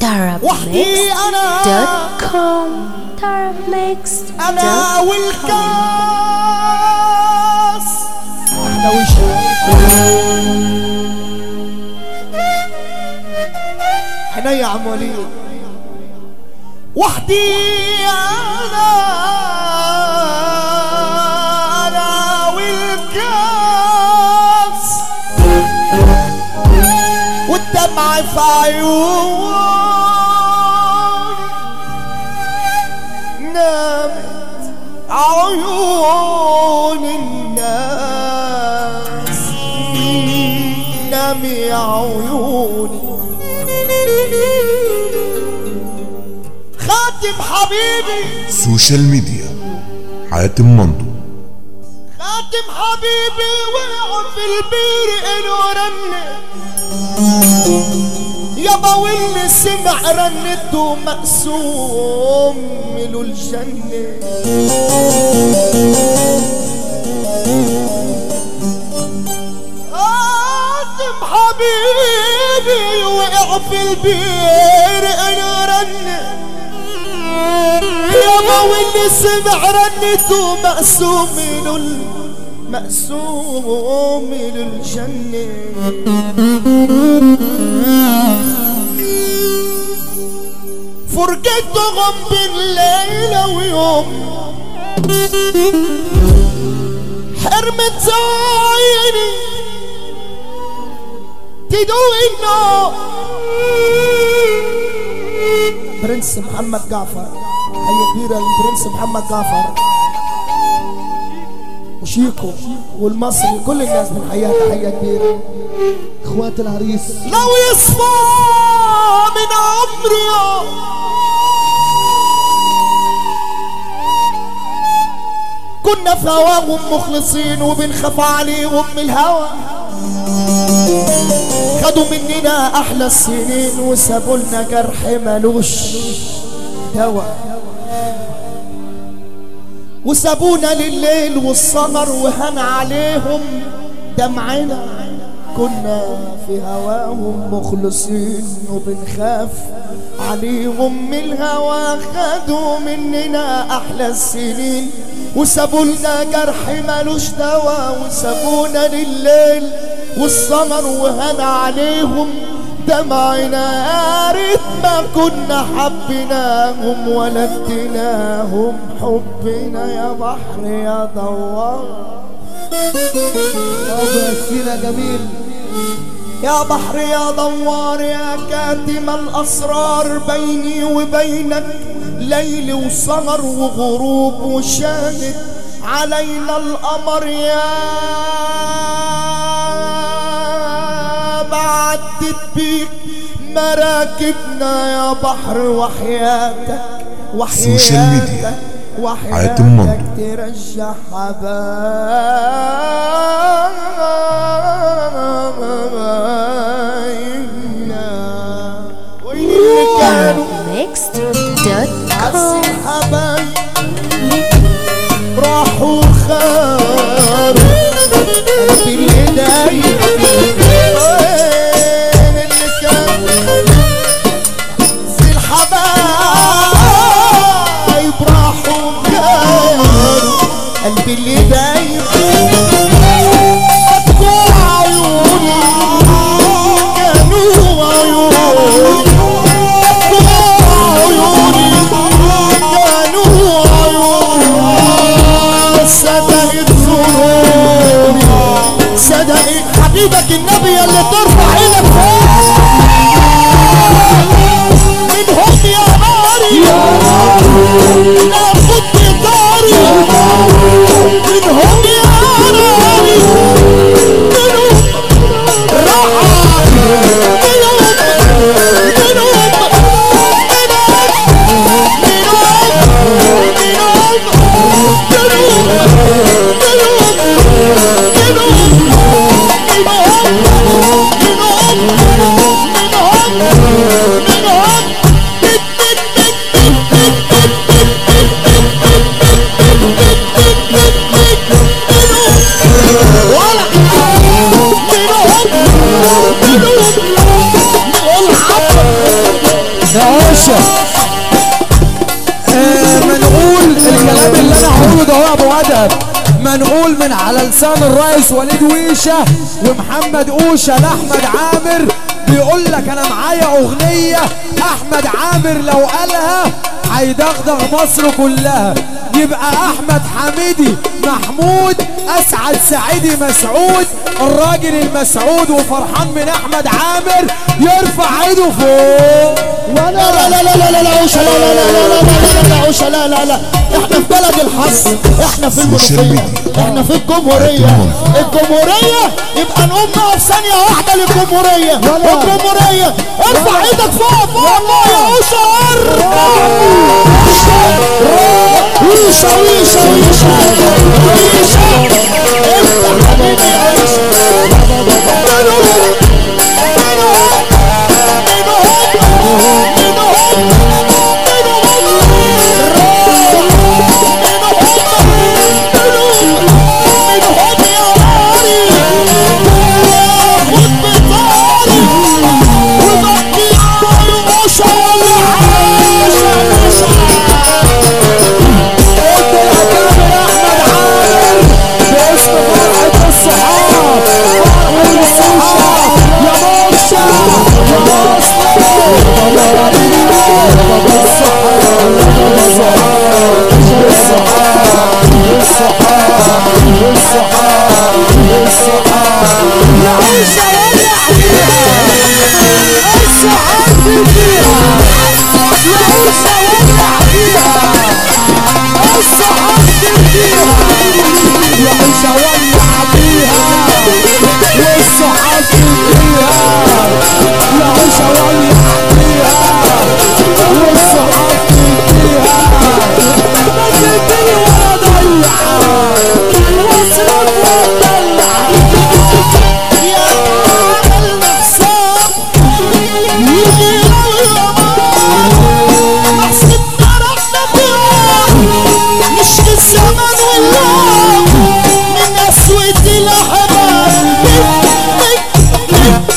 وحدي أنا darabmix.com darabmix.com أنا والكاس أنا وش حنا يا عم وليد وحدي أنا أنا والكاس والدمع في عيوني نامت عيون الناس نامي عيوني خاتم حبيبي سوشيال ميديا حاتم مندو خاتم حبيبي وقعد في البير إله رنة يابا واللي سمع رنته مقسوم له الجنة خاتم حبيبي وقع في البير إله رنة يابا واللي سمع رنته مقسوم له ال- مقسوم للجنة فرقته غم بين ليلة ويوم حرمت عيني تدوق النار برنس محمد جعفر هي كبيرة البرنس محمد جعفر وشيكو والمصري كل الناس بنحييها تحية كبيرة اخوات العريس لو يصفى من عمري كنا في هواهم مخلصين وبنخاف عليهم من الهوى خدوا مننا احلى السنين وسابوا لنا جرح ملوش دواء وسابونا لليل والسمر وهن عليهم دمعنا كنا في هواهم مخلصين وبنخاف عليهم من الهوى خدوا مننا احلى السنين وسابوا لنا جرح ملوش دواء وسابونا لليل والسمر وهن عليهم دمعنا يا ريت ما كنا حبيناهم ولا اديناهم حبنا يا بحر يا دوار ابو ياسين جميل يا بحر يا دوار يا كاتم الأسرار بيني وبينك ليل وسمر وغروب وشاهد علينا القمر يا بعدت بيك مراكبنا يا بحر وحياتك سوشيال ميديا. وحياتك حاتم مندو. ترجع حبايبنا وين اللي كانوا darabmix.com حبايب راحوا خاروا قلبي اللي دايب وين اللي كانوا في الحبايب راحوا خاروا قلبي اللي دايب بكوا عيوني كانوا عيوني بكوا عيوني كانوا عيوني صدقت ظهوري صدقت حبيبك النبي اللي ترفع ايدك فوق منهم يا ناري لا كنت داري منهم يا ناري منهم راحة منهم منهم منهم منهم منهم يا عوشه آه، منقول الكلام اللي انا هقوله ده هو يا ابو ادب منقول من على لسان الرئيس وليد ويشه ومحمد اوشه لاحمد عامر بيقول لك انا معايا اغنيه احمد عامر لو قالها هيدغدغ مصر كلها يبقى احمد حميدي محمود اسعد سعيدي مسعود الراجل المسعود وفرحان من احمد عامر يرفع ايده فوق لا لا لا لا لا لا لا عوشة لا لا لا لا لا لا لا لا عوشة لا لا لا احنا في بلد الحظ احنا في سوشيال المنوفية ميديا. احنا في الجمهورية الجمهورية يبقى نقوم نقف ثانية واحدة للجمهورية الجمهورية ارفع ايدك فوق فوق الله يا عوشة ارفع ويشة ويشة ويشة ويشة افتح حبيبي يا عوشة باسم فرحة الصحاب فرحة الصحاب يا موشة يا يا عيشة ولع بيها والصحاب فيها يا عيشة ولع بيها والصحاب فيها بس اديني ولا ضيع واصرف واتدلع يا عملنا حساب يجي لو حسبنا رحنا فيهم مش في الزمن والله من أسود الأحباب